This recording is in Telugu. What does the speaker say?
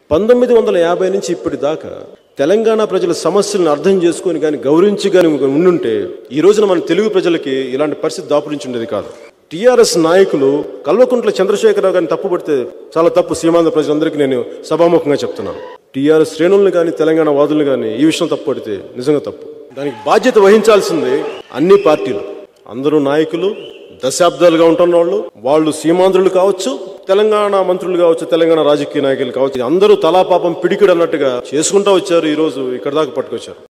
పంతొమ్మిది వందల యాభై నుంచి ఇప్పటిదాకా తెలంగాణ ప్రజల సమస్యలను అర్థం చేసుకొని కానీ గౌరవించి కానీ ఉండుంటే ఈ రోజున మన తెలుగు ప్రజలకి ఇలాంటి పరిస్థితి దాపురించి ఉండేది కాదు టీఆర్ఎస్ నాయకులు కల్వకుంట్ల చంద్రశేఖరరావు గారిని తప్పుపడితే చాలా తప్పు సీమాంధ్ర ప్రజలందరికీ నేను సభాముఖంగా చెప్తున్నాను టీఆర్ఎస్ శ్రేణులను కానీ తెలంగాణ వాదులను కానీ ఈ విషయం తప్పుపడితే నిజంగా తప్పు దానికి బాధ్యత వహించాల్సింది అన్ని పార్టీలు అందరూ నాయకులు దశాబ్దాలుగా ఉంటున్న వాళ్ళు వాళ్ళు సీమాంధ్రులు కావచ్చు తెలంగాణ మంత్రులు కావచ్చు తెలంగాణ రాజకీయ నాయకులు కావచ్చు అందరూ తలాపాపం పిడికిడు అన్నట్టుగా చేసుకుంటా వచ్చారు ఈ రోజు ఇక్కడ దాకా పట్టుకొచ్చారు